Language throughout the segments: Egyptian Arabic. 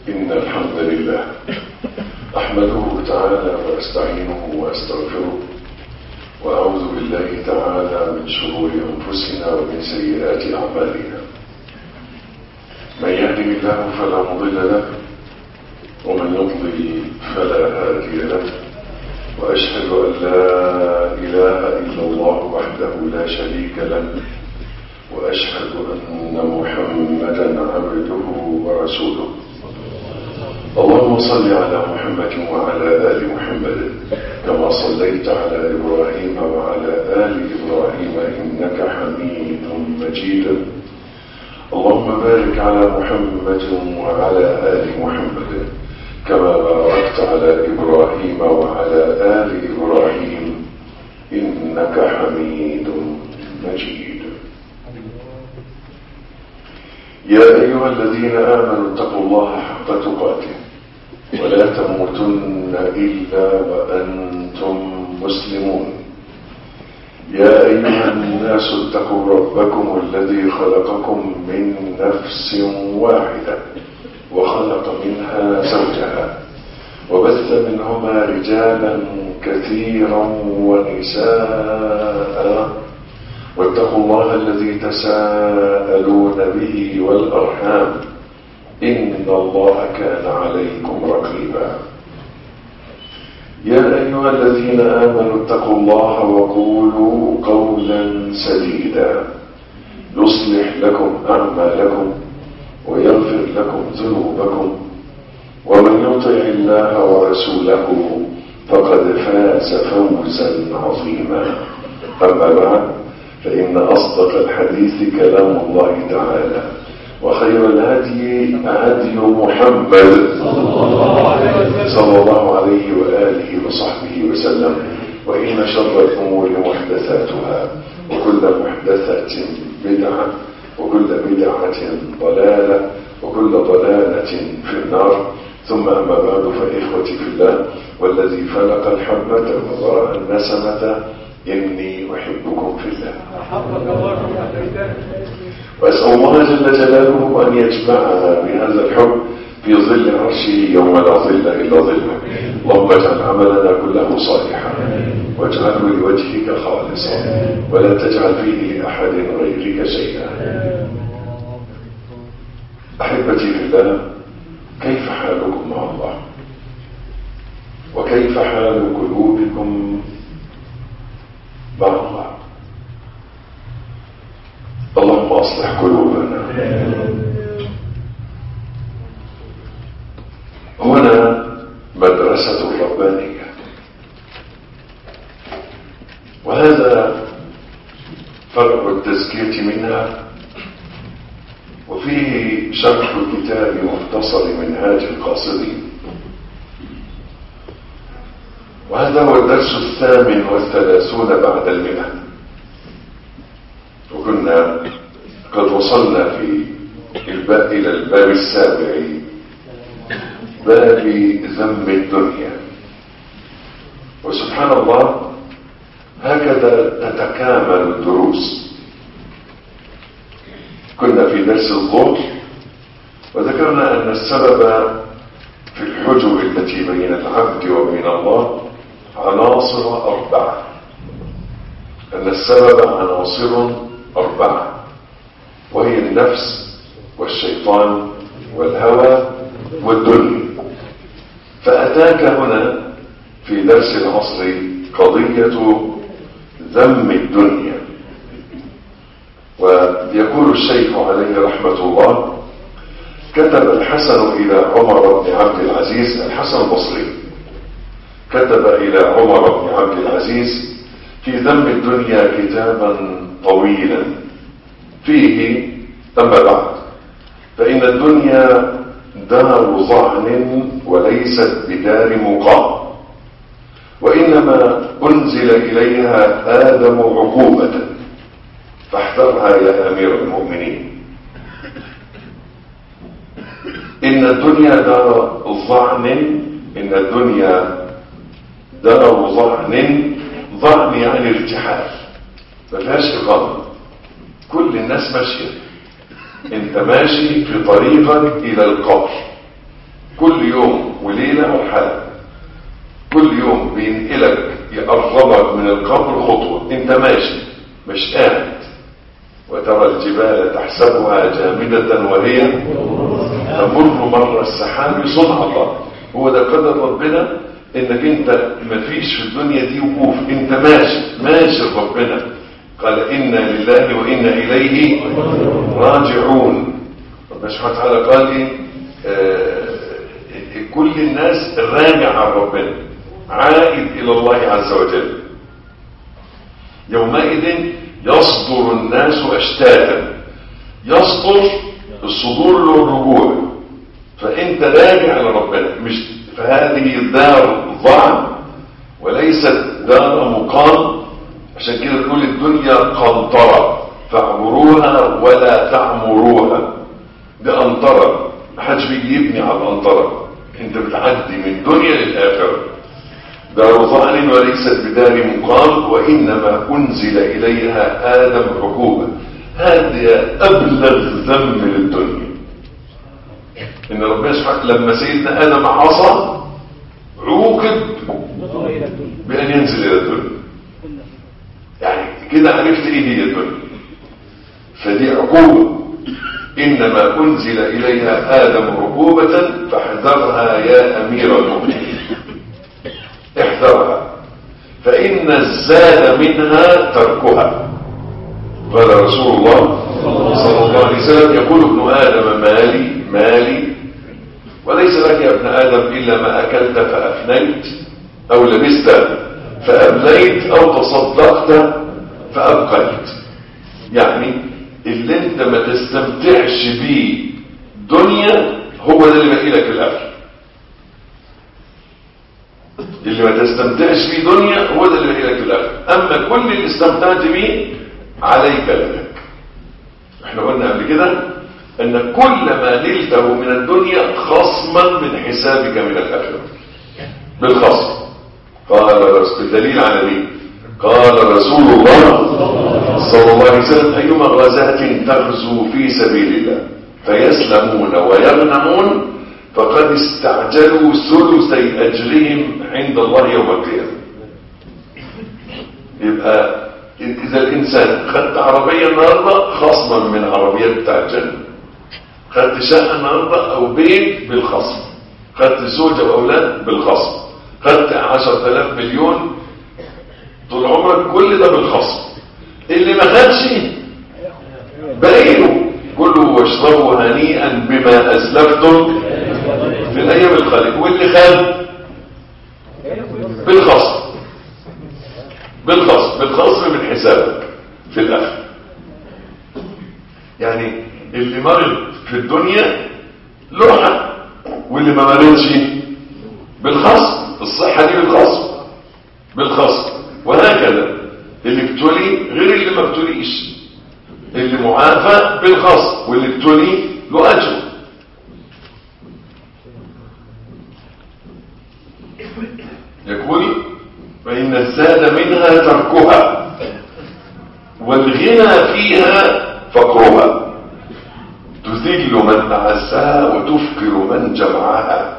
إن الحمد لله أحمده تعالى وأستعينه وأستغفره وأعوذ بالله تعالى من شرور أنفسنا ومن سيئات أعمالنا من يهده الله فلا مضل له ومن يضلل فلا هادي له وأشهد أن لا إله إلا الله وحده لا شريك له وأشهد أن محمدا عبده ورسوله اللهم صل على محمد وعلى آل محمد كما صليت على إبراهيم وعلى آل إبراهيم إنك حميد مجيد اللهم بارك على محمد وعلى آل محمد كما باركت على إبراهيم وعلى آل إبراهيم إنك حميد مجيد يا أيها الذين آمنوا اتقوا الله حق تقاته ولا تموتن إلا وأنتم مسلمون يا أيها الناس اتقوا ربكم الذي خلقكم من نفس واحدة وخلق منها زوجها وبث منهما رجالا كثيرا ونساء واتقوا الله الذي تساءلون به والأرحام إن الله كان عليكم رقيبا يا أيها الذين آمنوا اتقوا الله وقولوا قولا سديدا يصلح لكم أعمالكم ويغفر لكم ذنوبكم ومن يطع الله ورسوله فقد فاز فوزا عظيما أما بعد فإن أصدق الحديث كلام الله تعالى وخير الهدي هدي محمد صلى الله عليه وآله وصحبه وسلم وإن شر الأمور محدثاتها وكل محدثة بدعة وكل بدعة ضلالة وكل ضلالة في النار ثم أما بعد فإخوتي في الله والذي فلق الحبة وضرأ النسمة إني أحبكم في الله وأسأل الله جل جلاله أن يجمعنا بهذا الحب في ظل عرشه يوم لا ظل إلا ظله اللهم اجعل عملنا كله صالحا واجعله لوجهك خالصا ولا تجعل فيه لأحد غيرك شيئا أحبتي في الله كيف حالكم مع الله وكيف حال قلوبكم مع الله اللهم أصلح قلوبنا هنا مدرسة ربانية وهذا فرع التزكية منها وفيه شرح كتاب مختصر منهاج القاصدين وهذا هو الدرس الثامن والثلاثون بعد المئة وكنا قد وصلنا في الباب إلى الباب السابع باب ذم الدنيا وسبحان الله هكذا تتكامل الدروس كنا في درس الظهر وذكرنا أن السبب في الحجب التي بين العبد وبين الله عناصر أربعة أن السبب عناصر أربعة وهي النفس والشيطان والهوى والدنيا فأتاك هنا في درس العصر قضية ذم الدنيا ويقول الشيخ عليه رحمة الله كتب الحسن إلى عمر بن عبد العزيز الحسن البصري كتب إلى عمر بن عبد العزيز في ذم الدنيا كتابا طويلا فيه أما بعد فإن الدنيا دار ظعن وليست بدار مقام وإنما أنزل إليها آدم عقوبة فاحذرها يا أمير المؤمنين إن الدنيا دار ظعن إن الدنيا دار ظعن ظعن يعني ارتحال ما فيهاش إقامة كل الناس ماشية انت ماشي في طريقك الى القبر كل يوم وليلة مرحلة كل يوم بينقلك يقربك من القبر خطوة انت ماشي مش قاعد وترى الجبال تحسبها جامدة وهي تمر مر السحاب صنع الله هو ده قدر ربنا انك انت مفيش في الدنيا دي وقوف انت ماشي ماشي ربنا قال انا لله وانا اليه راجعون ربنا سبحانه وتعالى قال ايه آه كل الناس راجع عن ربنا عائد الى الله عز وجل يومئذ يصدر الناس اشتاتا يصدر الصدور له الرجوع فانت راجع لربنا مش فهذه دار ضعن وليست دار مقام عشان كده تقول الدنيا قنطرة فاعمروها ولا تعمروها دي قنطرة محدش بيجي يبني على القنطرة انت بتعدي من دنيا للآخرة دار ظهر وليست بدار مقام وإنما أنزل إليها آدم عقوبة هذا أبلغ ذنب للدنيا إن ربنا سبحانه لما سيدنا آدم عصى عوقب بأن ينزل إلى الدنيا يعني كده عرفت إيه هي الدنيا فدي عقوبة إنما أنزل إليها آدم عقوبة فاحذرها يا أمير المؤمنين احذرها فإن الزاد منها تركها قال رسول الله صلى الله عليه وسلم يقول ابن آدم مالي مالي وليس لك يا ابن آدم إلا ما أكلت فأفنيت أو لبست فأبليت أو تصدقت فأبقيت يعني اللي انت ما تستمتعش بيه دنيا هو ده اللي باقي لك في الاخر اللي ما تستمتعش بيه دنيا هو ده اللي باقي لك في الاخر اما كل اللي استمتعت بيه عليك لك احنا قلنا قبل كده ان كل ما نلته من الدنيا خصما من حسابك من الاخره بالخصم قال بالدليل على مين قال رسول الله صلى الله عليه وسلم أيما غزاة تغزو في سبيل الله فيسلمون ويغنمون فقد استعجلوا ثلثي أجرهم عند الله يوم القيامة يبقى إذا الإنسان خدت عربية النهاردة خصما من عربيات بتاع الجنة خدت شقة النهاردة أو بيت بالخصم خدت زوجة وأولاد بالخصم خدت عشرة آلاف مليون طول عمرك كل ده بالخصم اللي ما خدش باقيله كلوا واشربوا هنيئا بما اسلفتم في الايام الخاليه واللي خد بالخصم بالخصم بالخصم من حسابك في الاخر يعني اللي مرض في الدنيا له حق واللي ما مرضش بالخصم الصحه دي بالخصم بالخصم وهكذا اللي ابتلي غير اللي ما ابتليش اللي معافى بالخصم واللي ابتلي له اجر يقول فإن الزاد منها تركها والغنى فيها فقرها تذل من أعزها وتفقر من جمعها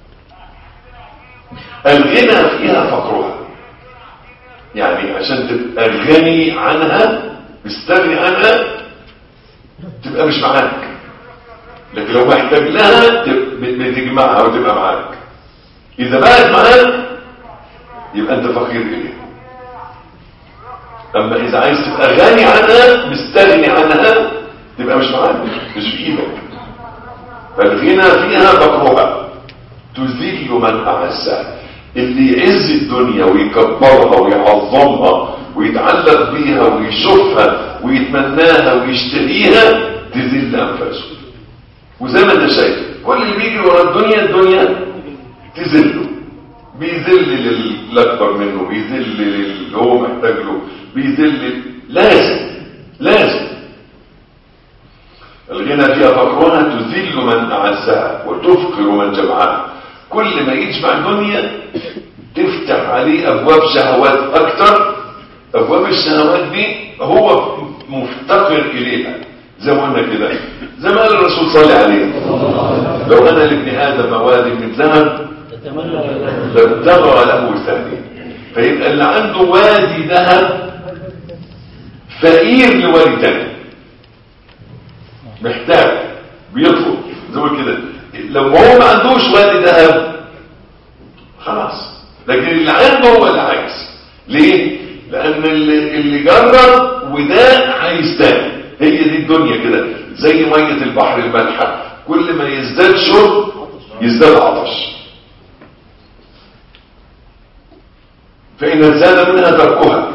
الغنى فيها فقرها يعني عشان تبقى غني عنها مستغني عنها تبقى مش معاك لكن لو محتاج لها بتجمعها وتبقى معاك اذا بقت معاك يبقى انت فقير اليها اما اذا عايز تبقى غني عنها مستغني عنها تبقى مش معاك مش في ايدك فالغنى فيها فقرها تذل من اعزها اللي يعز الدنيا ويكبرها ويعظمها ويتعلق بيها ويشوفها ويتمناها ويشتهيها تذل انفاسه وزي ما انت شايف كل اللي بيجري ورا الدنيا الدنيا تذله بيذل للاكبر منه بيذل للي هو محتاج له بيذل لازم لازم الغنى فيها فقرها تذل من اعزها وتفقر من جمعها كل ما يجمع الدنيا تفتح عليه ابواب شهوات اكتر ابواب الشهوات دي هو مفتقر اليها زي ما قلنا كده زي ما قال الرسول صلى الله عليه لو أنا لابن آدم وادي من ذهب لابتغى له ثاني فيبقى اللي عنده وادي ذهب فقير لوادي تاني محتاج بيطلب زي ما كده لو هو ما عندوش وادي ذهب خلاص لكن اللي عنده هو اللي عايز ليه لان اللي, اللي جرب وده عايز تاني هي دي الدنيا كده زي ميه البحر المالحه كل ما يزداد شرب يزداد عطش فإن زاد منها تركها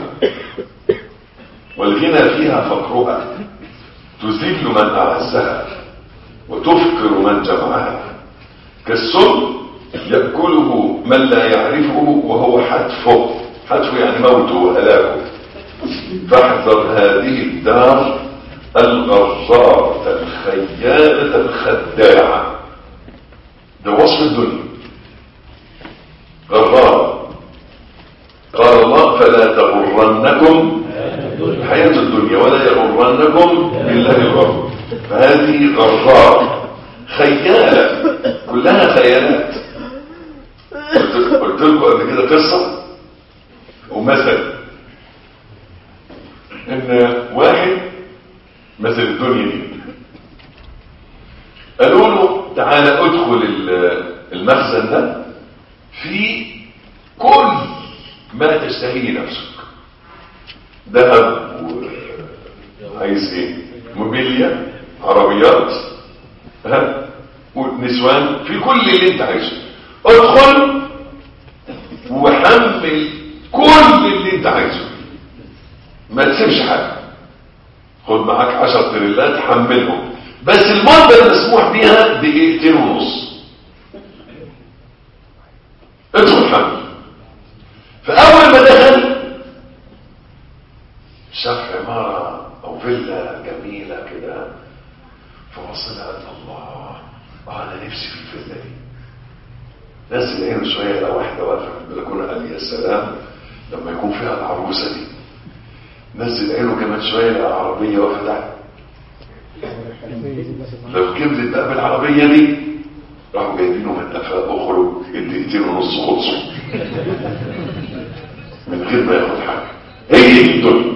والغنى فيها فقرها تذل من أعزها وتفكر من جمعها كالسم يأكله من لا يعرفه وهو حتفه حتفه يعني موته وهلاكه فاحذر هذه الدار الغرارة الخيالة الخداعة ده وصف الدنيا غرارة قال الله فلا تغرنكم الحياة الدنيا ولا يغرنكم بالله الغرور فهذه غرارة خيالة كلها خيالات قلت قلت لكم قبل كده قصة ومثل ان واحد مثل الدنيا دي قالوا له تعالى ادخل المخزن ده في كل ما تشتهيه نفسك ذهب عايز ايه موبيليا عربيات ها ونسوان في كل اللي انت عايزه ادخل وحمل كل اللي انت عايزه ما تسيبش حاجه خد معاك 10 تريلات حملهم بس المده المسموح بيها دقيقتين ونص ادخل حمل فاول ما دخل شاف عماره او فيلا جميله كده فبص قال الله اه انا نفسي في الفيلا دي نزل عينه شويه لقى واحده واقفه في البلكونه قال يا سلام لما يكون فيها العروسه دي نزل عينه كمان شويه لقى عربيه واقفه تحت لو كملت بقى بالعربيه دي راحوا جايبينه من افاق اخرج الدقيقتين ونص خلصوا من غير ما ياخد حاجه هي دي الدنيا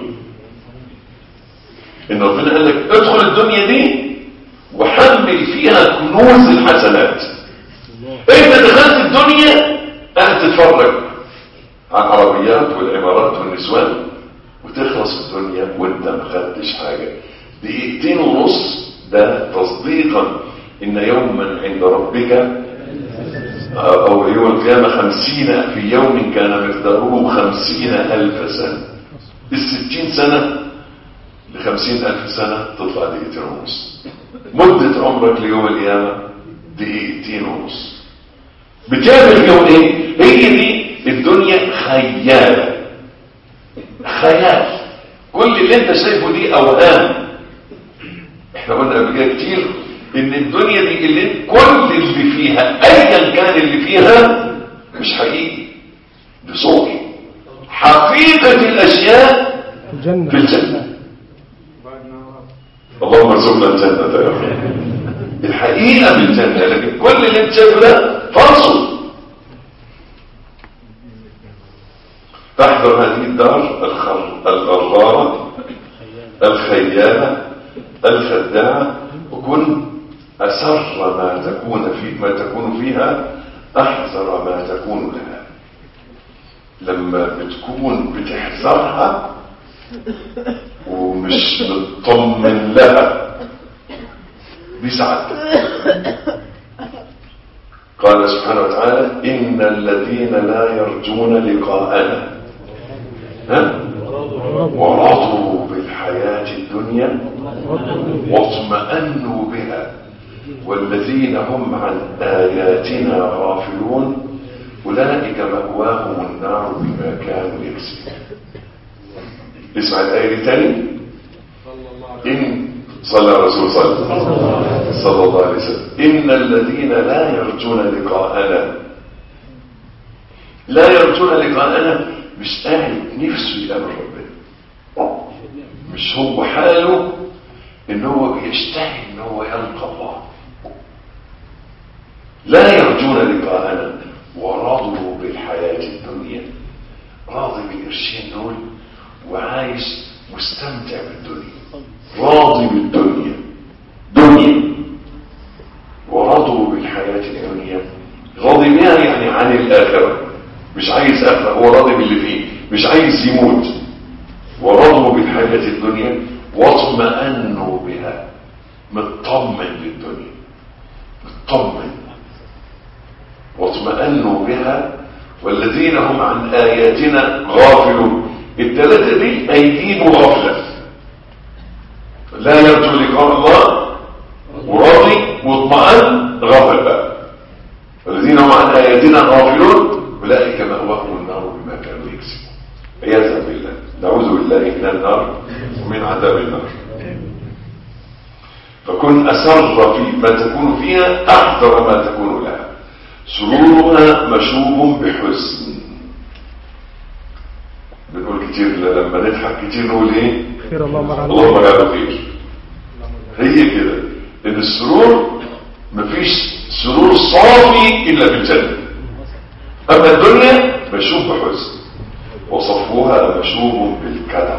ان ربنا قال لك ادخل الدنيا دي وحمل فيها كنوز الحسنات انت دخلت الدنيا قاعد تتفرج على العربيات والعمارات والنسوان وتخلص الدنيا وانت ما خدتش حاجه دقيقتين ونص ده تصديقا ان يوما عند ربك او يوم القيامة خمسين في يوم كان مقداره خمسين الف سنة الستين سنة لخمسين الف سنة تطلع دقيقتين ونص مدة عمرك ليوم القيامة دقيقتين ونص بتعمل يوم ايه هي دي الدنيا خيال خيال كل اللي انت شايفه دي اوهام احنا قلنا قبل كده كتير ان الدنيا دي اللي كل اللي فيها ايا كان اللي فيها مش حقيقي دي صور حقيقة الاشياء الجنة في الجنة اللهم ارزقنا الجنة يا رب الحقيقة في الجنة لكن كل اللي انت شايفه ده فاصل تحضر هذه الدار الخر... الغرارة الخيالة الخداعة وكن أسر ما تكون في ما تكون فيها أحذر ما تكون لها لما بتكون بتحذرها ومش مطمن لها دي سعادتك قال سبحانه وتعالى إن الذين لا يرجون لقاءنا ها؟ ورضوا بالحياة الدنيا واطمأنوا بها والذين هم عن آياتنا غافلون أولئك مأواهم النار بما كانوا يكسبون اسمع الآية دي تاني إن صلى الرسول صلى صلى الله عليه وسلم إن الذين لا يرجون لقاءنا لا يرجون لقاءنا مش قاعد نفسه يقابل ربنا مش هو حاله ان هو بيشتهي ان هو يلقى الله لا يرجون لقاءنا ورضوا بالحياة الدنيا راضي بالقرشين دول وعايش مستمتع بالدنيا راضي بالدنيا دنيا ورضوا بالحياة الدنيا راضي بها يعني عن الآخرة مش عايز آخرة هو راضي باللي فيه مش عايز يموت ورضوا بالحياة الدنيا واطمأنوا بها مطمن للدنيا مطمن واطمأنوا بها والذين هم عن آياتنا غافلون الثلاثة دي أيديهم غفلة لا يرجو لقاء الله وراضي واطمأن غفل بقى والذين هم عن آياتنا غافلون أولئك مأواهم النار بما كانوا يكسبون عياذا بالله نعوذ بالله من النار ومن عذاب النار فكن أسر في ما تكون فيها أحذر ما تكون لها سرورها مشوب بحزن بنقول كتير لما نضحك كتير نقول ايه خير اللهم اجعله اللهم اجعله خير هي كده ان السرور مفيش سرور صافي الا بالجنه اما الدنيا مشوب بحزن وصفوها مشوب بالكدر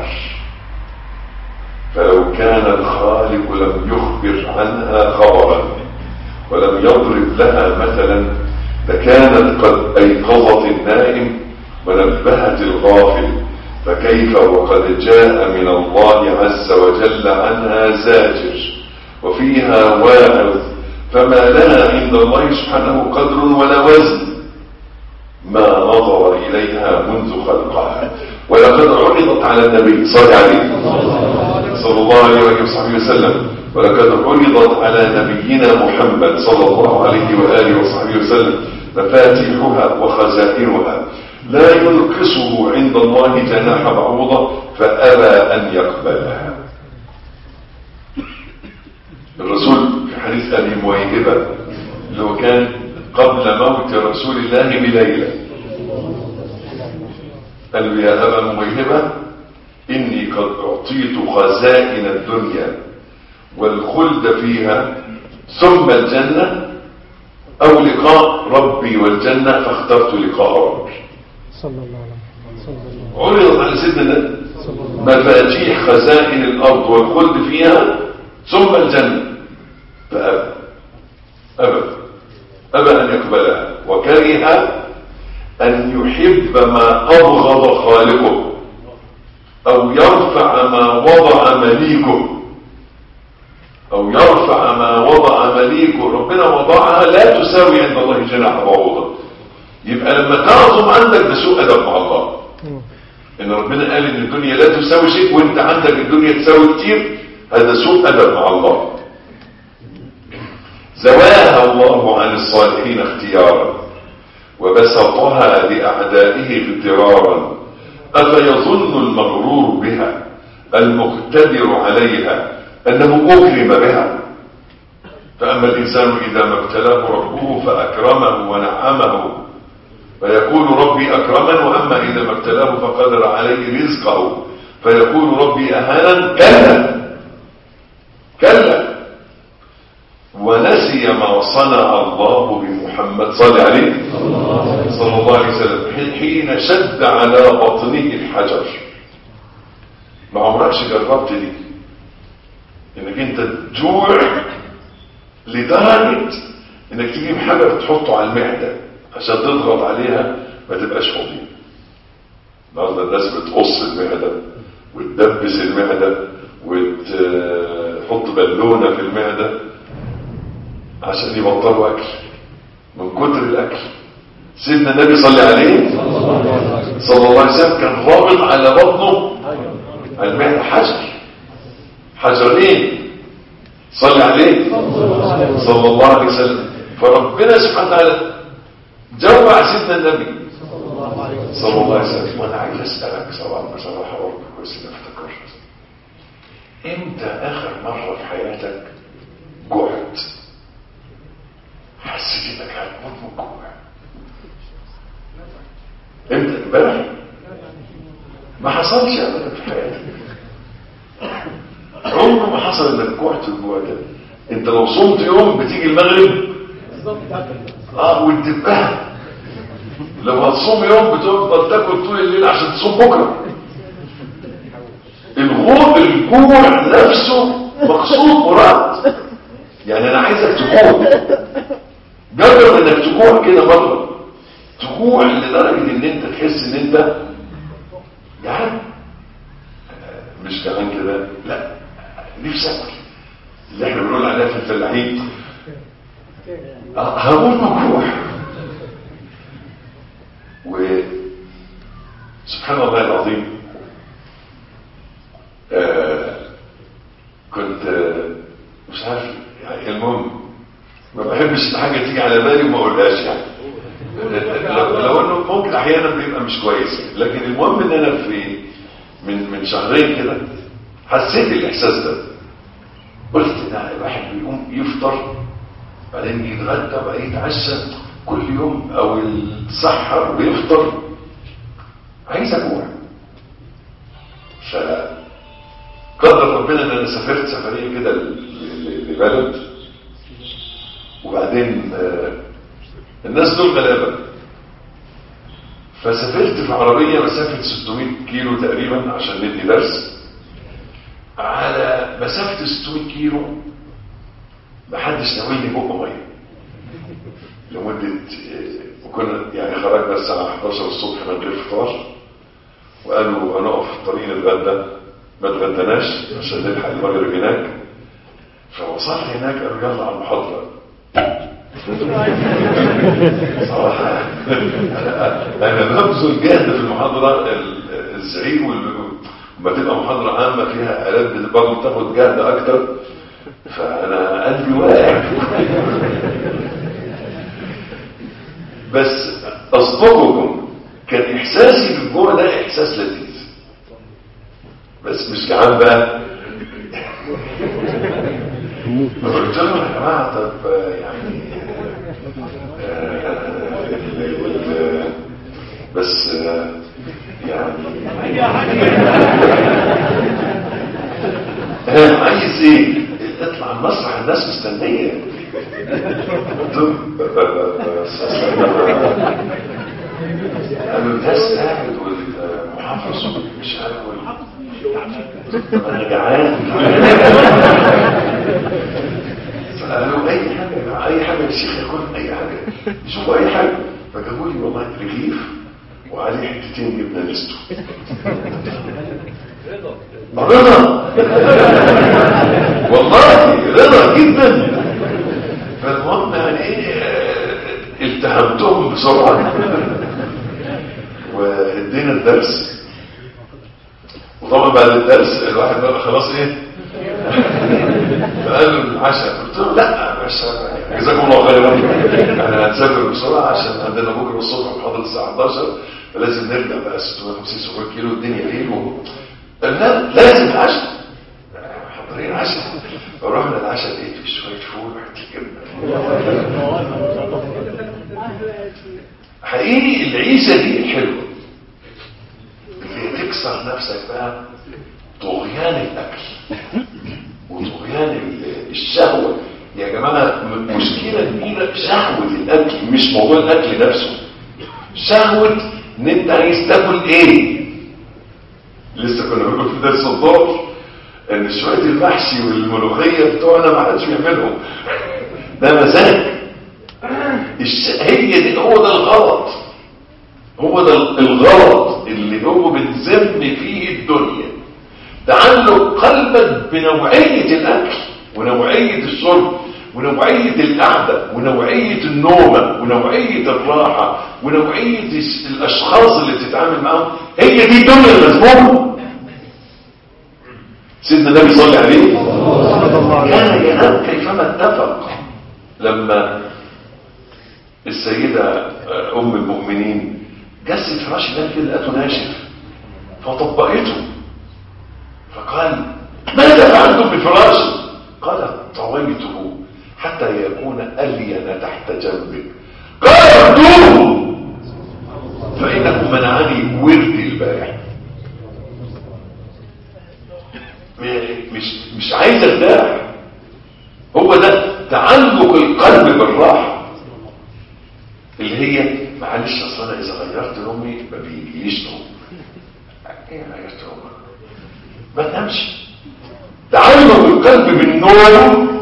فلو كان الخالق لم يخبر عنها خبرا ولم يضرب لها مثلا لكانت قد ايقظت النائم ونبهت الغافل فكيف وقد جاء من الله عز وجل عنها زاجر وفيها واعظ فما لها عند الله سبحانه قدر ولا وزن ما نظر إليها منذ خلقها ولقد عرضت على النبي صلى عليه صلى الله عليه وآله وصحبه وسلم ولقد عرضت على نبينا محمد صلى الله عليه وآله وصحبه وسلم مفاتيحها وخزائنها لا ينقصه عند الله جناح بعوضة فأبى أن يقبلها الرسول في حديث أبي مويهبة اللي هو كان قبل موت رسول الله بليلة قال له يا أبا مويهبة إني قد أعطيت خزائن الدنيا والخلد فيها ثم الجنة أو لقاء ربي والجنة فاخترت لقاء ربي صلى الله عليه وسلم صلى الله عرضت على سيدنا النبي صلى الله مفاتيح خزائن الأرض والخلد فيها ثم الجنة فأبى أبى أبى أن يقبلها وكره أن يحب ما أبغض خالقه أو يرفع ما وضع مليكه أو يرفع ما وضع مليكه ربنا وضعها لا تساوي عند الله جناح بعوضة يبقى لما تعظم عندك ده سوء أدب مع الله مم. ان ربنا قال ان الدنيا لا تساوي شيء وانت عندك الدنيا تساوي كتير هذا سوء ادب مع الله زواها الله عن الصالحين اختيارا وبسطها لاعدائه اغترارا افيظن المغرور بها المقتدر عليها انه اكرم بها فاما الانسان اذا ما ابتلاه ربه فاكرمه ونعمه فيقول ربي أكرمن وأما إذا ما ابتلاه فقدر عليه رزقه فيقول ربي أهانا كلا كلا ونسي ما صنع الله بمحمد صلى عليه صلى الله عليه وسلم حين شد على بطنه الحجر ما عمركش جربت دي انك انت تجوع لدرجة انك تجيب حجر تحطه على المعدة عشان تضغط عليها ما تبقاش فاضي النهارده الناس بتقص المعدة وتدبس المعدة وتحط بالونة في المعدة عشان يبطلوا اكل من كتر الاكل سيدنا النبي صلى عليه صلى الله عليه وسلم كان رابط على بطنه على المعدة حجر حجرين صلى عليه صلى الله عليه وسلم فربنا سبحانه وتعالى جوع سيدنا النبي صلى الله عليه وسلم وانا عايز اسالك طبعا بصراحه برضه كويس انك افتكرت امتى اخر مره في حياتك جوعت حسيت انك هتموت من الجوع امتى امبارح ما حصلش ابدا في حياتك عمره ما حصل انك جوعت الجوع ده انت لو صمت يوم بتيجي المغرب اه والدبان لو هتصوم يوم بتفضل تاكل طول الليل عشان تصوم بكره الغوط الجوع نفسه مقصود مراد يعني انا عايزك تجوع جرب انك تجوع كده مره تجوع لدرجه ان انت تحس ان انت جعان مش كمان كده لا نفسي اكل اللي احنا بنقول عليها في الفلاحين آه، هموت من جوع وسبحان الله العظيم آه كنت آه مش عارف يعني المهم ما بحبش حاجه تيجي على بالي وما اقولهاش يعني لو, لو انه ممكن احيانا بيبقى مش كويس لكن المهم ان انا في من من شهرين كده حسيت الاحساس ده قلت ده الواحد بيقوم يفطر بعدين يتغدى وبعدين يتعشى كل يوم او يتسحر ويفطر عايز اجوع فقدر ربنا ان انا سافرت سفريه كده ل- ل- لبلد وبعدين آه، الناس دول غلابه فسافرت في عربيه مسافه 600 كيلو تقريبا عشان ندي درس على مسافه 600 كيلو محدش ناويني بق ميه لمدة آه، وكنا يعني خرجنا الساعة 11 الصبح من غير فطار وقالوا هنقف في الطريق نتغدى ما اتغدناش عشان نلحق المغرب هناك فوصلت هناك قالوا يلا على المحاضرة صراحة أنا ببذل جهد في المحاضرة ال- الزعيق وال- لما تبقى محاضرة عامة فيها آلات برضه بتاخد جهد أكتر فأنا قلبي واقع بس أصدقكم كان إحساسي بالجوع ده إحساس لذيذ بس مش جعان بقى فقلت لهم يا جماعة طب يعني آه، ال- ال- بس آه، يعني آه، عايز ايه اطلع المسرح الناس مستنيه قلت لهم ب- ب- ب- بس أصل أنا- قالوا الناس قاعد والمحافظ مش عارف وال- انا جعان فقالوا اي حاجه يا جماعة، اي حاجه يا شيخ يكون اي حاجه شوفوا اي حاجه فجابوا لي والله رغيف وعليه حتتين جبنه نستو رضا والله رضا جدا فالمهم يعني ايه آه، التهمتهم بسرعه وادينا الدرس وطبعا بعد الدرس الواحد بقى خلاص ايه فقالوا العشاء قلت له لا مش جزاكم الله خيرا احنا هنسافر بسرعه عشان عندنا بكره الصبح محاضره الساعه 11 فلازم نرجع بقى 650 700 كيلو الدنيا ليل و... قال لا لازم عشاء محضرين عشاء فرحنا العشاء لقيت في شويه فول وحته جبنه حقيقي العيشه دي الحلوه اللي تكسر نفسك بقى طغيان الاكل وطغيان ال- الشهوه يا جماعه م- مشكله كبيره شهوه الاكل مش موضوع الاكل نفسه شهوه ان انت عايز تاكل ايه لسه كنا بنقول في درس الظهر ان شويه المحشي والملوخيه بتوعنا ما حدش بيعملهم ده مزاج الش... هي دي هو ده الغلط هو ده الغلط اللي هو بنذم فيه الدنيا تعلق قلبك بنوعية الأكل ونوعية الشرب ونوعية القعدة ونوعية النومة ونوعية الراحة ونوعية الس- الأشخاص اللي بتتعامل معاهم هي دي الدنيا المذمومة سيدنا النبي صلى عليه كان ينام كيفما اتفق لما السيدة آه، أم المؤمنين جسد فراش ده كده لقته ناشف فطبقته فقال ماذا فعلتم بفراشي قال طويته حتى يكون ألين تحت جنبك قال ردوه فإنه منعني وردي البارح م- مش مش عايز ارتاح هو ده تعلق القلب بالراحه اللي هي معلش اصل انا اذا غيرت نومي ما بيجيليش نوم ايه غيرت نومك ما تنامش تعلق القلب بالنوم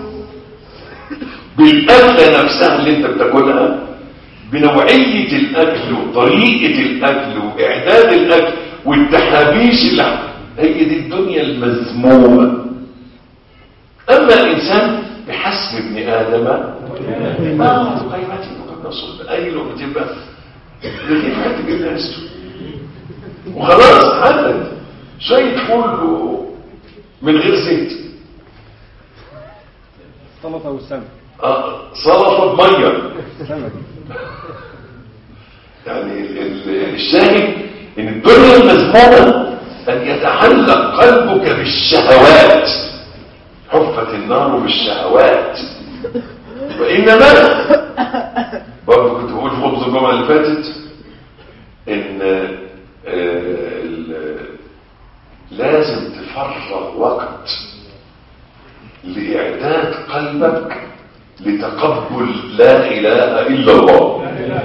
بالاكله نفسها اللي انت بتاكلها بنوعيه الاكل وطريقه الاكل واعداد الاكل والتحابيش اللي هي دي الدنيا المذمومه اما الانسان بحسب ابن ادم ما قيمته وقد نصب اي لقمه بقى ده كيف حد جبنا استه وخلاص عدد شويه فول من غير زيت سلطة والسمك آه، سلطه بميه سمك يعني ال- ال- الشاهد ان الدنيا المذمومه ان يتعلق قلبك بالشهوات حفت النار بالشهوات وانما برضه كنت بقول في خطبه الجمعه اللي فاتت ان آه، ال- لازم تفرغ وقت لاعداد قلبك لتقبل لا اله الا الله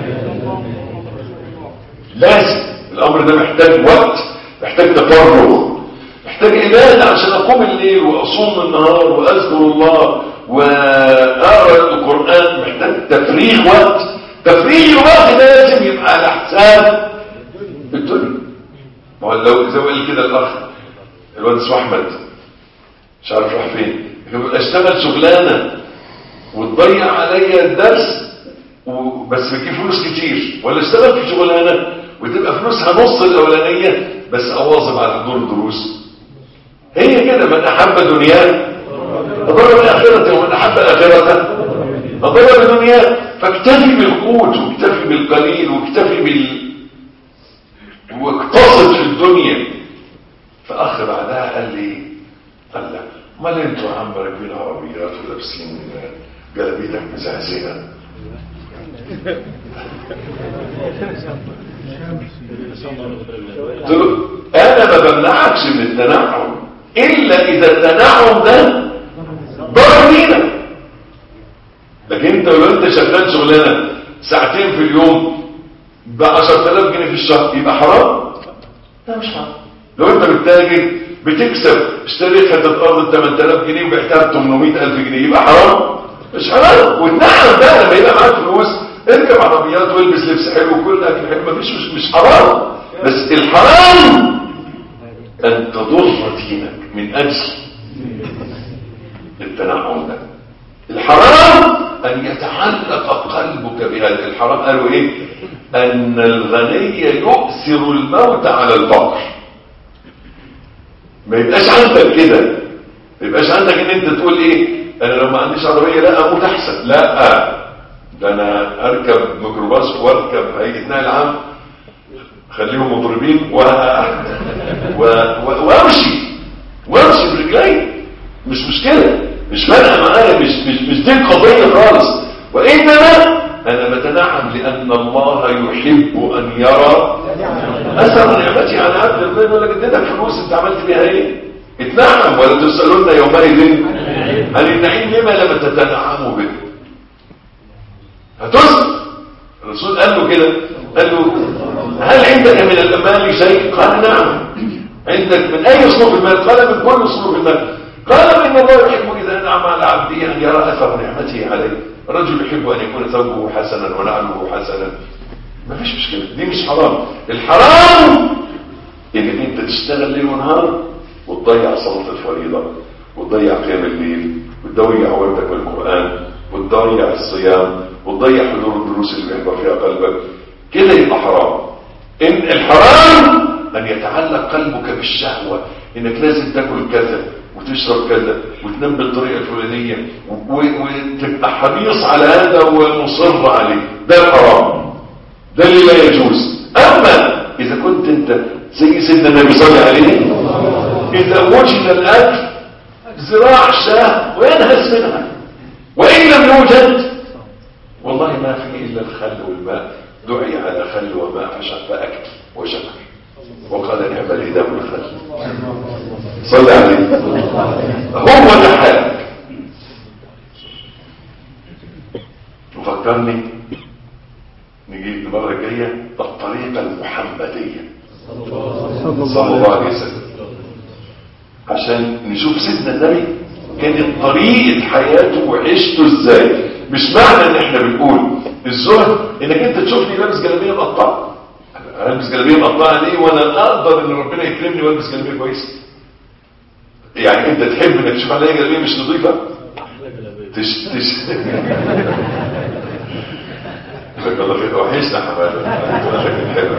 لازم الامر ده محتاج وقت محتاج تفرغ محتاج عباده عشان اقوم الليل واصوم النهار واذكر الله واقرا القران محتاج تفريغ وقت تفريغ الوقت ده لازم يبقى على حساب الدنيا ما هو لو زي ما قال كده الاخ الواد اسمه احمد مش عارف راح فين يقول اشتغل شغلانه وتضيع عليا الدرس وبس بتجيب فلوس كتير ولا اشتغل في شغلانه وتبقى فلوسها نص الاولانيه بس اواظب على حضور الدروس هي كده من احب دنياه اضر باخرته ومن احب اخرته اضر بدنياه فاكتفي بالقوت واكتفي بالقليل واكتفي بال واقتصد في الدنيا فاخ بعدها قال لي قال لا امال انتوا يا عم راكبين عربيات ولابسين جلابيتك مزعزعه قلت له انا ما بمنعكش من التنعم الا اذا التنعم ده ضرر لينا لكن انت لو انت شغال شغلانه ساعتين في اليوم ب 10000 جنيه في الشهر يبقى حرام لا مش حرام لو انت بتتاجر بتكسب اشتريت حته ارض ب 8000 جنيه وبعتها ب 800000 جنيه يبقى حرام مش حرام والنعم ده لما يبقى معاك فلوس اركب عربيات والبس لبس حلو وكل اكل حلو مفيش مش, مش حرام بس الحرام ان تضر دينك من اجل التنعم ده الحرام ان يتعلق قلبك بهذا الحرام قالوا ايه ان الغني يؤثر الموت على الفقر ما يبقاش عندك كده ما يبقاش عندك ان انت تقول ايه انا لو ما عنديش عربيه لا اموت احسن لا ده انا اركب ميكروباص واركب هيئه نقل عام خليهم مضربين و... و... و... وامشي وامشي برجلي مش مشكله مش فارقه معايا مش مش مش دي القضيه خالص وانما انا بتنعم لان الله يحب ان يرى اثر نعمتي على عبد الله يقول لك اديتك فلوس انت عملت بيها ايه اتنعم ولا تسالون يومئذ عن النعيم لما لم تتنعموا به هتسأل الرسول قال له كده قال له هل عندك من المال شيء قال نعم عندك من اي صنوف المال قال من كل صنوف المال قال ان الله يحب اذا انعم على عبده ان يرى اثر نعمته عليه الرجل يحب ان يكون ثوبه حسنا ونعله حسنا ما فيش مشكله دي مش حرام الحرام انك انت تشتغل ليل ونهار وتضيع صلاه الفريضه وتضيع قيام الليل وتضيع وردك بالقران وتضيع الصيام وتضيع حضور الدروس اللي بيحضر فيها قلبك كده يبقى حرام ان الحرام ان يتعلق قلبك بالشهوه انك لازم تاكل كذا وتشرب كذا وتنام بالطريقه الفلانيه و- وتبقى حريص على هذا ومصر عليه ده الحرام ده اللي لا يجوز اما اذا كنت انت زي سيدنا النبي صلى الله عليه اذا وجد الاكل زراع شاه وينهز منها وان لم يوجد والله ما فيه الا الخل والماء دعي على خل وماء فشق فاكل وشكر وقال نعم الهدى والخل صلى عليه هو ده حالك وفكرني نجيب هي الطريقة المحمدية صلى صلى الله عليه وسلم عشان نشوف سيدنا النبي كانت طريقة حياته وعيشته ازاي مش معنى ان احنا بنقول الزهد انك انت تشوفني لابس جلابيه مقطعه انا البس جلابيه مقطعه ليه وانا اقدر ان ربنا يكرمني والبس جلابيه كويسه يعني انت تحب انك تشوف عليا جلابيه مش نظيفه تش تش جزاك الله خير وحشنا حبايبي شكل حلو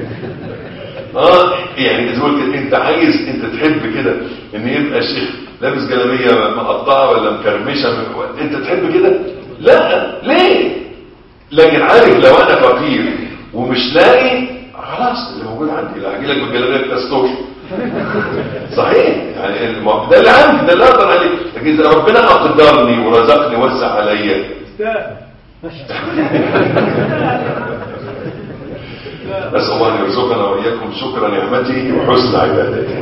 اه يعني تقول كده انت عايز انت تحب كده ان يبقى الشيخ لابس جلابيه مقطعه ولا مكرمشه انت تحب كده لا ليه لكن عارف لو انا فقير ومش لاقي خلاص اللي موجود عندي لا هجي لك بالجلابيه بتستور صحيح يعني الم- ده اللي عندي ده اللي اقدر عليه لكن اذا ربنا اقدرني ورزقني وسع عليا نسأل الله أن يرزقنا وإياكم شكر نعمته وحسن عبادته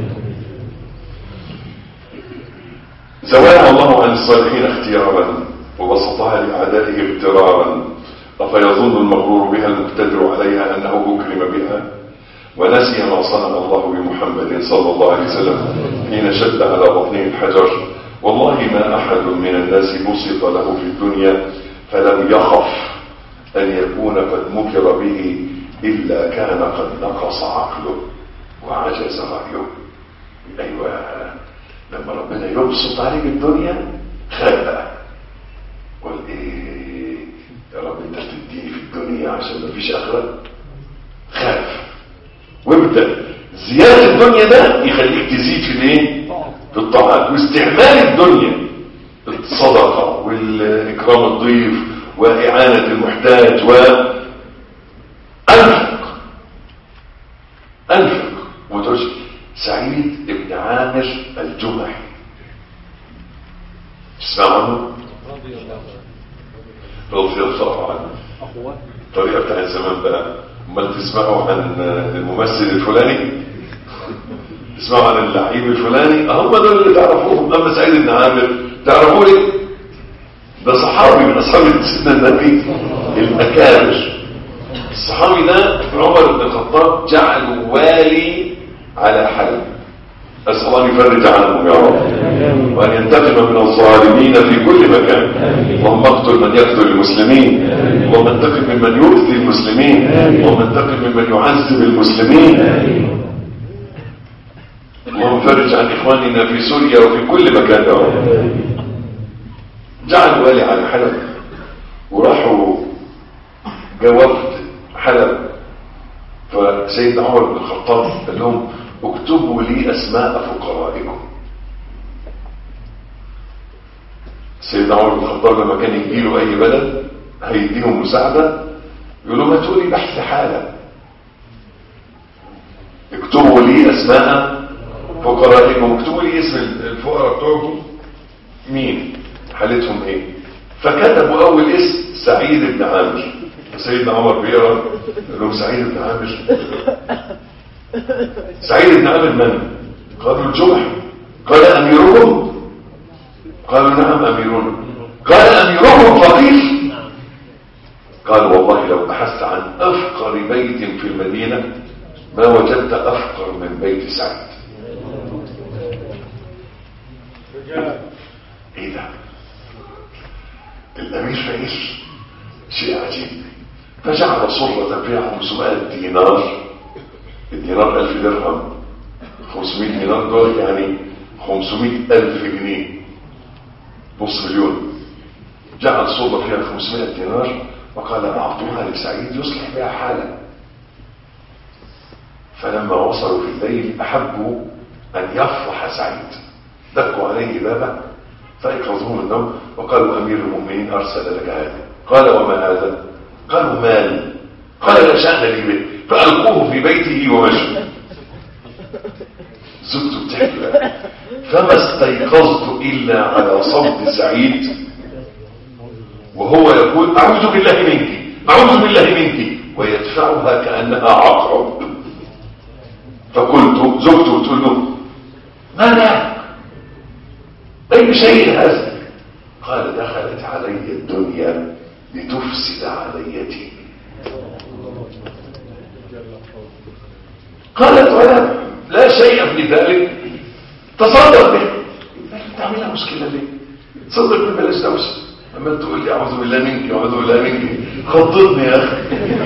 زواها الله عن الصالحين اختيارا وبسطها لأعدائه اغترارا أفيظن المغرور بها المقتدر عليها أنه أكرم بها ونسي ما صنع الله بمحمد صلى الله عليه وسلم حين شد على بطنه الحجر والله ما أحد من الناس بسط له في الدنيا فلم يخف أن يكون قد مكر به إلا كان قد نقص عقله وعجز رأيه أيوة لما ربنا يبسط عليك الدنيا خاف بقى قل إيه يا رب أنت تديني في الدنيا عشان ما فيش آخرة خاف وابدأ زيادة الدنيا ده يخليك تزيد في الايه في الطاعات واستعمال الدنيا الصدقة والإكرام الضيف وإعانة المحتاج و أنفق أنفق وترش سعيد بن عامر الجمحي تسمع عنه رضي الله عنه الطريقة بتاعت زمان بقى امال تسمعوا عن الممثل الفلاني تسمعوا عن اللعيب الفلاني هم دول اللي تعرفوهم اما سعيد بن عامر تعرفوا ليه ده صحابي من اصحاب سيدنا النبي الاكابر الصحابي ده عمر بن الخطاب جعله والي على حلب اسال الله ان يفرج عنهم يا رب وأن ينتقم من الظالمين في كل مكان اللهم اقتل من يقتل المسلمين اللهم انتقم ممن يؤذي المسلمين اللهم انتقم ممن يعذب المسلمين اللهم فرج عن إخواننا في سوريا وفي كل مكان يا رب جعل والي على حلب وراحوا جوابت حلب فسيدنا عمر بن الخطاب قال لهم اكتبوا لي أسماء فقرائكم سيدنا عمر بن الخطاب لما كان يجيله اي بلد هيديهم مساعدة يقول لهم هاتوا لي بحث حالة اكتبوا لي اسماء فقرائكم اكتبوا لي اسم الفقراء بتوعكم مين حالتهم ايه فكتبوا اول اسم سعيد بن عامر سيدنا عمر بيقرا يقول لهم سعيد بن عامر سعيد بن عامر من قالوا الجمح قال اميركم قالوا نعم أميرنا قال أميرهم فقير قال والله لو بحثت عن أفقر بيت في المدينة ما وجدت أفقر من بيت سعد ايه ده الأمير فقير شيء عجيب فجعل صرة فيها 500 دينار الدينار 1000 درهم 500 دينار دول يعني 500 ألف جنيه نص مليون جعل صوبة فيها 500 دينار وقال أعطوها لسعيد يصلح بها حالا فلما وصلوا في الليل أحبوا أن يفرح سعيد دقوا عليه بابه فأيقظوه من النوم وقالوا أمير المؤمنين أرسل لك هذا قال وما هذا قالوا مال قال لا شأن لي به فألقوه في بيته ومشوا زوجته بتحكي بقى فما استيقظت إلا على صوت سعيد وهو يقول أعوذ بالله منك أعوذ بالله منك ويدفعها كأنها عقرب فقلت زوجته تقول له ماذا أي شيء هذا قال دخلت علي الدنيا لتفسد علي ديني قالت ولا لا شيء في ذلك تصدق به تعملها مشكلة ليه تصدق به بلاش دوشة اما تقول لي اعوذ بالله منك اعوذ بالله منك خضتني يا اخي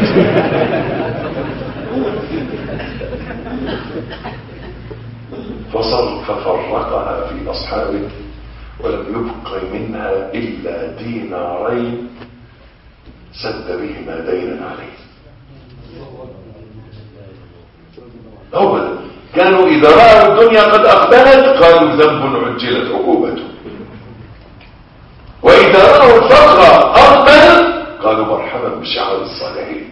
فصل ففرقها في اصحابه ولم يبق منها الا دينارين سد بهما دينا عليه هو ده. كانوا إذا رأوا الدنيا قد أقبلت قالوا ذنب عجلت عقوبته وإذا رأوا الفقر أقبل قالوا مرحبا بشعب الصالحين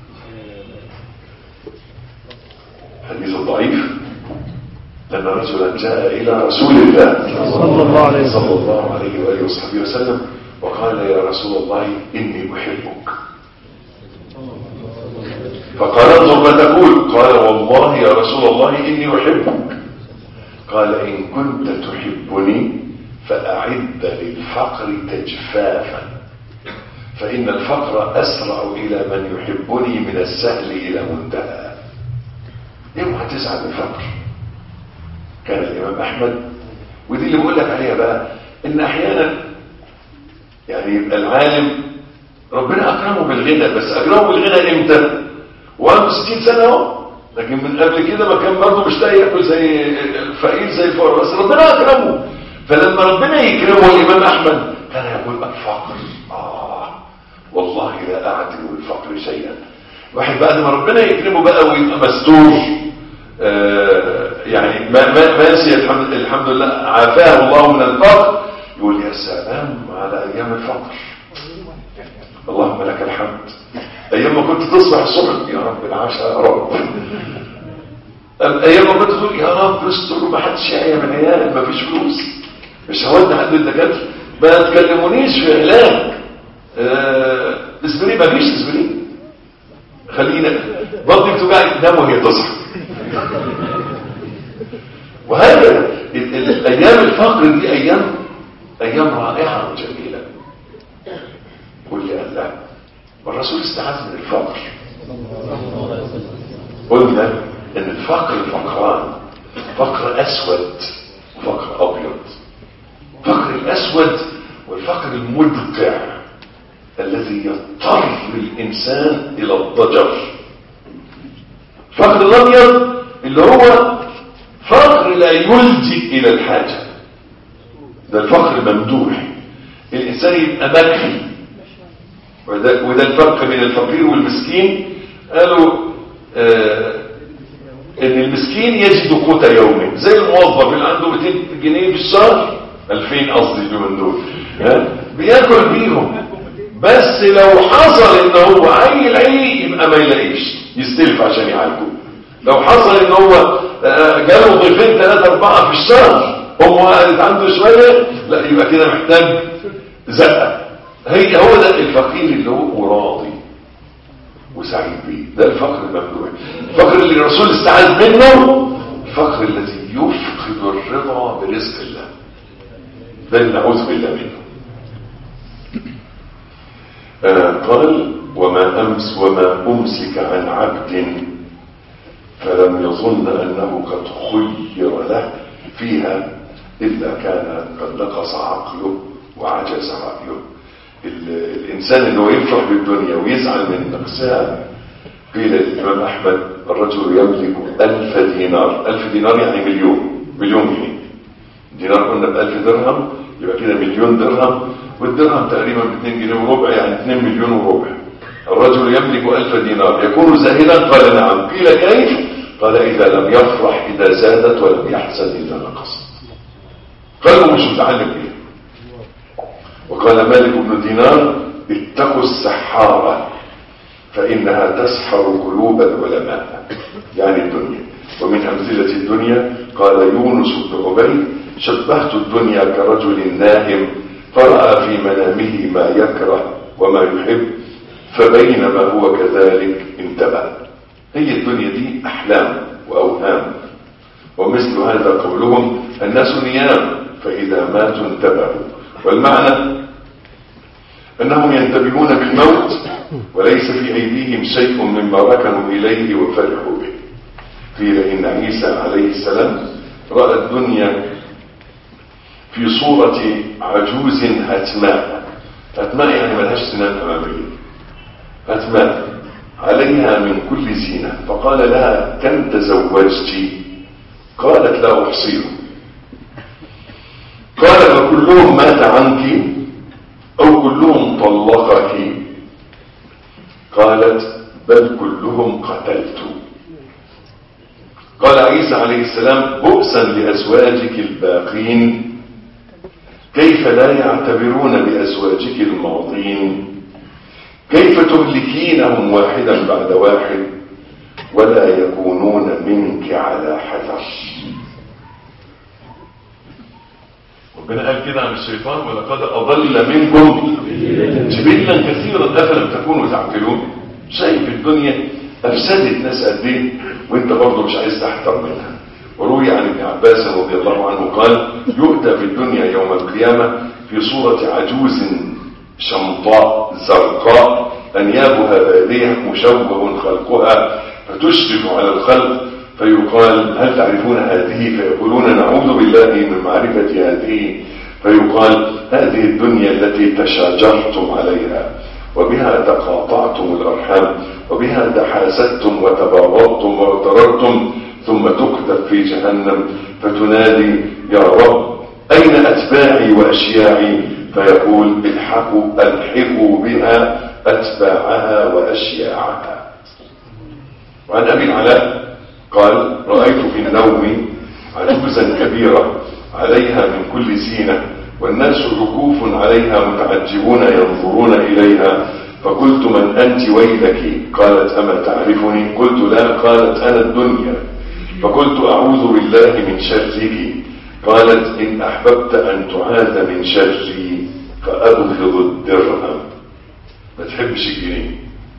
حديث ضعيف أن رجلا جاء إلى رسول الله صلى الله عليه وسلم. صلى الله عليه وآله وصحبه وسلم وقال يا رسول الله إني أحبك فقال انظر ما تقول قال والله يا رسول الله إني أحبك قال إن كنت تحبني فأعد للفقر تجفافا فإن الفقر أسرع إلى من يحبني من السهل إلى منتهى اوعى تزعل من الفقر كان الإمام أحمد ودي اللي بقول لك عليها بقى إن أحيانا يعني يبقى العالم ربنا أكرمه بالغنى بس أكرمه بالغنى إمتى؟ وعنده 60 سنة اهو لكن من قبل كده ما كان برضه مش لاقي ياكل زي الفقير زي الفقراء بس ربنا أكرمه فلما ربنا يكرمه الإمام أحمد كان يقول الفقر آه والله لا أعدل الفقر شيئا واحد بعد ما ربنا يكرمه بقى ويبقى مستور آه يعني ما ما ما ينسي الحمد, الحمد لله عافاه الله من الفقر يقول يا سلام على ايام الفقر اللهم لك الحمد ايام ما كنت تصبح الصبح يا رب العشاء يا رب ايام ما كنت تقول يا رب استر ما حدش يعيا من عيال ما فيش فلوس مش هودي حد الدكاتره ما تكلمونيش في علاج آه اسبرين ما فيش اسبرين خلينا بطني بتوجعني تنام وهي تصحى وهكذا ال- ال- ايام الفقر دي ايام ايام رائعه وجميله قل لي قال لا والرسول استعاذ من الفقر قلنا ان الفقر فقران فقر اسود وفقر ابيض فقر الاسود والفقر المدقع الذي يضطر الانسان الى الضجر فقر الابيض اللي هو فقر لا يلجئ الى الحاجه ده الفقر الممدوح الانسان يبقى مكفي وده, وده الفرق بين الفقير والمسكين قالوا آه ان المسكين يجد قوت يومه زي الموظف اللي عنده 200 جنيه في الشهر 2000 قصدي اليومين دول ها؟ بياكل بيهم بس لو حصل ان هو عيل عيل يبقى ما يلاقيش يستلف عشان يعالجه لو حصل ان هو آه، جاله ضيفين ثلاثة اربعة في الشهر امه قعدت عنده شوية لا يبقى كده محتاج زقة هي هو ده الفقير اللي هو راضي وسعيد بيه ده الفقر الممنوع الفقر اللي الرسول استعاذ منه الفقر الذي يفقد الرضا برزق الله بل نعوذ بالله منه آه قال وما أمس وما أمسك عن عبد فلم يظن أنه قد خير له فيها إلا كان قد نقص عقله وعجز رأيه ال- الإنسان اللي هو يفرح بالدنيا ويزعل من نقصها قيل الإمام أحمد الرجل يملك ألف دينار ألف دينار يعني مليون مليون جنيه دينار قلنا بألف درهم يبقى كده مليون درهم والدرهم تقريبا ب 2 جنيه وربع يعني 2 مليون وربع الرجل يملك ألف دينار يكون زاهدا قال نعم قيل كيف قال إذا لم يفرح إذا زادت ولم يحزن إذا نقصت قالوا مش متعلم بيه وقال مالك بن دينار اتقوا السحارة فإنها تسحر قلوب العلماء يعني الدنيا ومن أمثلة الدنيا قال يونس بن عبيد شبهت الدنيا كرجل نائم فرأى في منامه ما يكره وما يحب فبينما هو كذلك انتبه هي الدنيا دي أحلام وأوهام ومثل هذا قولهم الناس نيام فإذا ماتوا انتبهوا والمعنى أنهم ينتبهون بالموت وليس في أيديهم شيء مما ركنوا إليه وفرحوا به قيل إن عيسى عليه السلام رأى الدنيا في صورة عجوز هتماء هتماء يعني ملهاش سنان أمامية هتماء عليها من كل زينة فقال لها كم تزوجت قالت لا أحصيه قال فكلهم مات عنك أو كلهم طلقك قالت بل كلهم قتلت قال عيسى عليه السلام بؤسا لأزواجك الباقين كيف لا يعتبرون بأزواجك الماضين كيف تهلكينهم واحدا بعد واحد ولا يكونون منك على حذر ربنا قال كده عن الشيطان ولقد أضل منكم جبلا كثيرا أفلم تكونوا تعقلون شايف الدنيا أفسدت ناس قد ايه وانت برضه مش عايز تحتر منها وروي عن ابن عباس رضي الله عنه قال يؤتى في الدنيا يوم القيامة في صورة عجوز شمطاء زرقاء أنيابها بادية مشوه خلقها فتشرف على الخلق فيقال هل تعرفون هذه فيقولون نعوذ بالله من معرفة هذه فيقال هذه الدنيا التي تشاجرتم عليها وبها تقاطعتم الأرحام وبها تحاسدتم وتباغضتم واغتررتم ثم تكتب في جهنم فتنادي يا رب أين أتباعي وأشياعي فيقول الحقوا ألحقوا بها أتباعها وأشياعها وعن أبي العلاء قال رأيت في النوم عجوزا كبيرة عليها من كل زينة والناس ركوف عليها متعجبون ينظرون إليها فقلت من أنت ويلك قالت أما تعرفني قلت لا قالت أنا الدنيا فقلت أعوذ بالله من شرك قالت إن أحببت أن تعاذ من شري فأبغض الدرهم ما تحبش الجنيه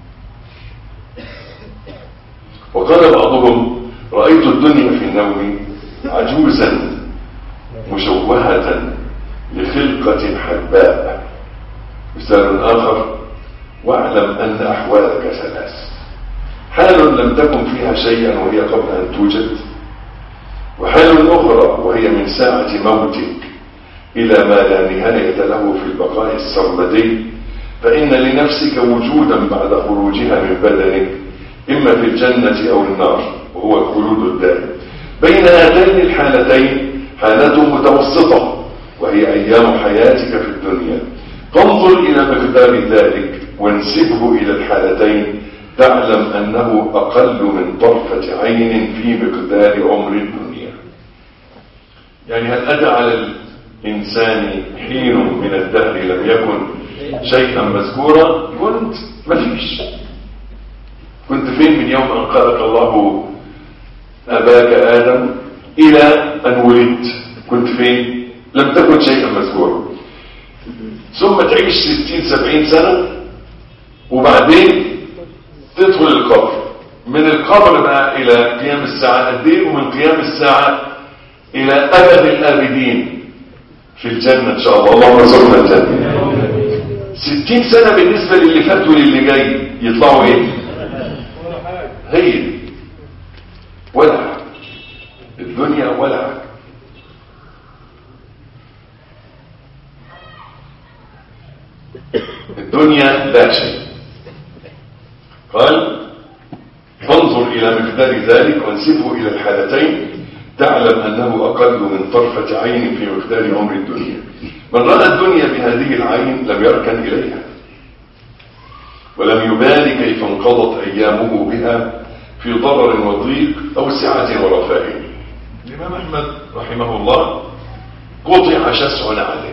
وقال بعضهم رأيت الدنيا في النوم عجوزا مشوهة لخلقة حباء مثال آخر واعلم أن أحوالك ثلاث حال لم تكن فيها شيئا وهي قبل أن توجد وحال أخرى وهي من ساعة موتك إلى ما لا نهاية له في البقاء السرمدي فإن لنفسك وجودا بعد خروجها من بدنك إما في الجنة أو النار وهو الخلود الدائم بين هاتين الحالتين حالة متوسطة وهي أيام حياتك في الدنيا فانظر إلى مقدار ذلك وانسبه إلى الحالتين تعلم أنه أقل من طرفة عين في مقدار عمر الدنيا يعني هل أتى على الإنسان حين من الدهر لم يكن شيئا مذكورا كنت مفيش كنت فين من يوم أن خلق الله أباك آدم إلى أن ولدت كنت فين لم تكن شيئا مذكورا ثم تعيش ستين سبعين سنة وبعدين تدخل القبر من القبر بقى إلى قيام الساعة قد ايه ومن قيام الساعة إلى أبد الآبدين في الجنة إن شاء الله اللهم رزقنا الجنة ستين سنة بالنسبة للي فات وللي جاي يطلعوا ايه هي دي ولا حاجة الدنيا ولا حاجة الدنيا لا شيء قال فانظر إلى مقدار ذلك وانسبه إلى الحالتين تعلم أنه أقل من طرفة عين في مقدار عمر الدنيا من رأى الدنيا بهذه العين لم يركن إليها ولم يبال كيف انقضت أيامه بها في ضرر وضيق أو سعة ورفاه الإمام أحمد رحمه الله قطع شسع نعله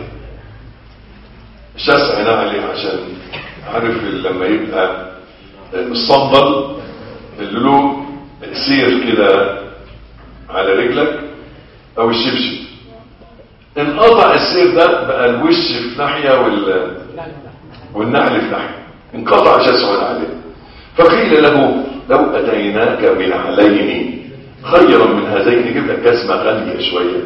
شسع نعله عشان عارف لما يبقى الصندل اللي له سير كده على رجلك او الشبشب انقطع السير ده بقى الوش في ناحية وال... والنعل في ناحية انقطع شسع عليه فقيل له لو أتيناك بنعلين خيرا من هذين نجيب لك جزمة غالية شوية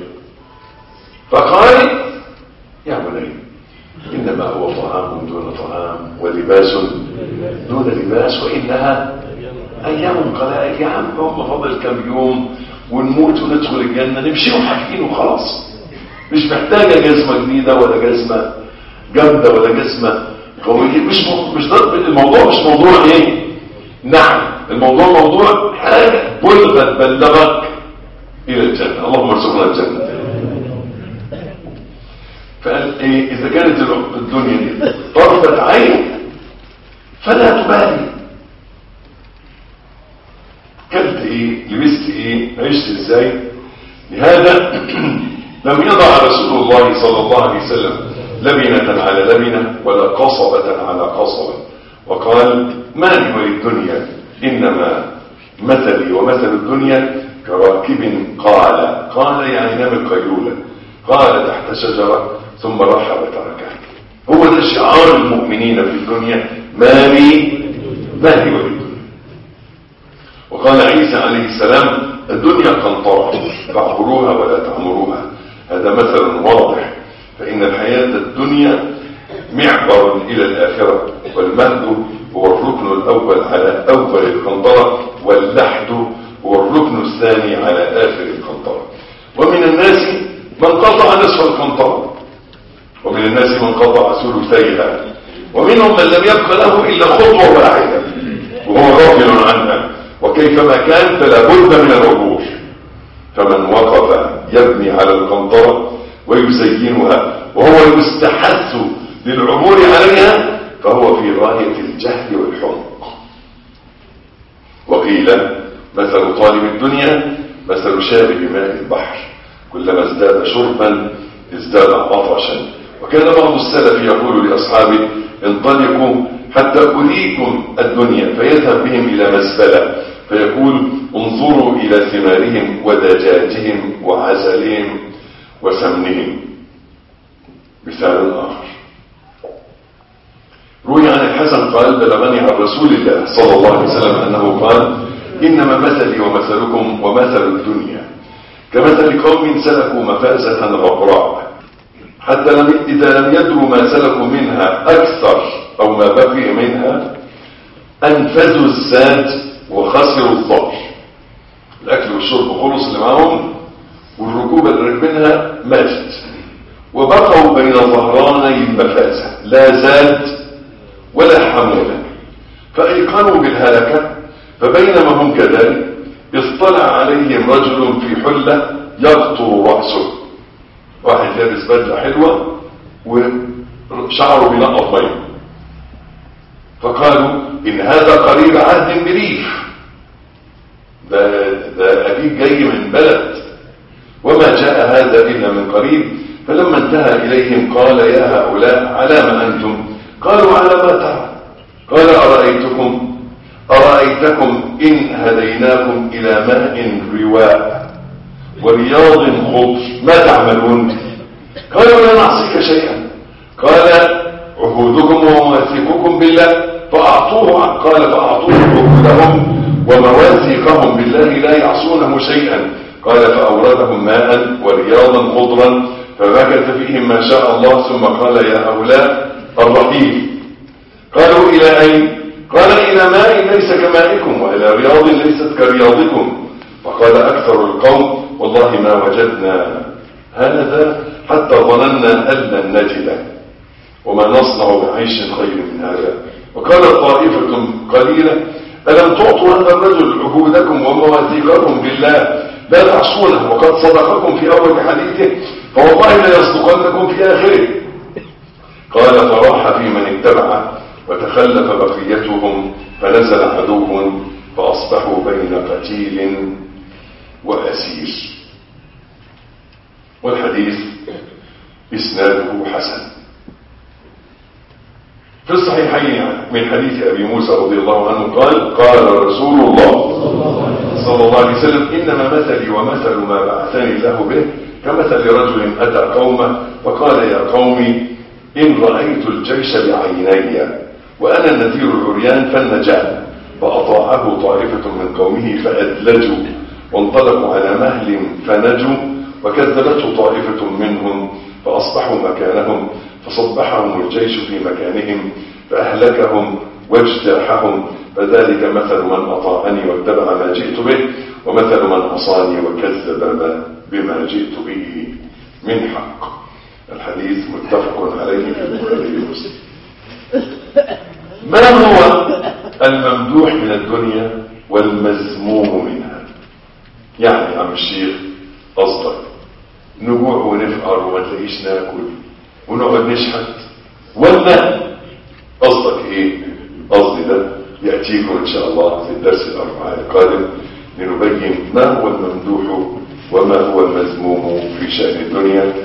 فقال يا بني إنما هو طعام دون طعام ولباس دون لباس وإنها أيام قلائل يا عم هم فاضل كم يوم ونموت وندخل الجنة نمشي وحاكين وخلاص مش محتاجة جزمة جديدة ولا جزمة جامدة ولا جزمة قوية مش م... مش ده الموضوع مش موضوع ايه نعم الموضوع موضوع حاجة بلغت بلغك إلى الجنة اللهم ارزقنا الجنة فقال ايه اذا كانت الدنيا دي طرفة عين فلا تبالي كلت ايه لبست ايه عشت ازاي لهذا لم يضع رسول الله صلى الله عليه وسلم لبنة على لبنة ولا قصبة على قصبة وقال ما لي وللدنيا إنما مثلي ومثل الدنيا كراكب قال قال يعني نام القيلولة قال تحت شجرة ثم رحب تركها هو ده شعار المؤمنين في الدنيا ما لي ما لي وللدنيا وقال عيسى عليه السلام الدنيا قنطرة فاعبروها ولا تعمروها هذا مثل واضح فإن الحياة الدنيا معبر إلى الآخرة والمهد هو الركن الأول على أول القنطرة واللحد هو الركن الثاني على آخر القنطرة ومن الناس من قطع نصف القنطرة ومن الناس من قطع ثلثيها ومنهم من لم يبق له إلا خطوة واحدة وهو غافل عنها وكيفما كان فلا بد من العبور فمن وقف يبني على القنطرة ويزينها وهو المستحث للعبور عليها فهو في غاية الجهل والحمق وقيل مثل طالب الدنيا مثل شارب ماء البحر كلما ازداد شربا ازداد عطشا وكان بعض السلف يقول لأصحابه انطلقوا حتى أريكم الدنيا فيذهب بهم إلى مزبلة فيقول انظروا إلى ثمارهم ودجاجهم وعسلهم وسمنهم مثال آخر روي عن الحسن قال بلغني عن رسول الله صلى الله عليه وسلم أنه قال إنما مثلي ومثلكم ومثل الدنيا كمثل قوم سلكوا مفازة غبراء حتى لم إذا لم يدروا ما سلكوا منها أكثر أو ما بقي منها أنفذوا الزاد وخسروا الضر الأكل والشرب خلص اللي معهم والركوبة اللي راكبينها ماتت وبقوا بين ظهراني المفازة لا زاد ولا حمولة فأيقنوا بالهلكة فبينما هم كذلك اطلع عليهم رجل في حلة يقطر رأسه واحد لابس بدلة حلوة وشعره بينقط ميه فقالوا إن هذا قريب عهد بريف ده, ده أكيد جاي من بلد وما جاء هذا إلا من قريب فلما انتهى إليهم قال يا هؤلاء على ما أنتم قالوا على ما ترى قال أرأيتكم أرأيتكم إن هديناكم إلى ماء رواء ورياض خضر ما تعملون قالوا لا نعصيك شيئا قال عهودكم ومواثيقكم بالله فأعطوه قال فأعطوه عهودهم ومواثيقهم بالله لا يعصونه شيئا قال فأوردهم ماء ورياضا خضرا فمكث فيهم ما شاء الله ثم قال يا هؤلاء الرحيل قالوا إلى أين قال إلى ماء ليس كمائكم وإلى رياض ليست كرياضكم فقال أكثر القوم والله ما وجدنا هذا حتى ظننا أن لن نجده وما نصنع بعيش خير من هذا وقال طائفة قليلة ألم تعطوا هذا الرجل عهودكم ومواثيقكم بالله لا تعصونه وقد صدقكم في أول حديثه فوالله لا يصدقنكم في آخره قال فراح في من اتبعه وتخلف بقيتهم فنزل عدو فأصبحوا بين قتيل وأسير والحديث إسناده حسن في الصحيحين من حديث أبي موسى رضي الله عنه قال قال رسول الله صلى الله عليه وسلم إنما مثلي ومثل ما بعثني الله به كمثل رجل أتى قومه وقال يا قوم إن رأيت الجيش بعيني وأنا النذير العريان فالنجاة فأطاعه طائفة من قومه فأدلجوا وانطلقوا على مهل فنجوا وكذبته طائفة منهم فأصبحوا مكانهم فصبحهم الجيش في مكانهم فأهلكهم واجتاحهم فذلك مثل من أطاعني واتبع ما جئت به ومثل من عصاني وكذب ما بما جئت به من حق الحديث متفق عليه في البخاري ومسلم ما هو الممدوح من الدنيا والمذموم منها يعني عم الشيخ قصدك نجوع ونفقر وما تلاقيش ناكل ونقعد نشحت ولا قصدك ايه قصدي ده يأتيكم ان شاء الله في الدرس الاربعاء القادم لنبين ما هو الممدوح وما هو المذموم في شأن الدنيا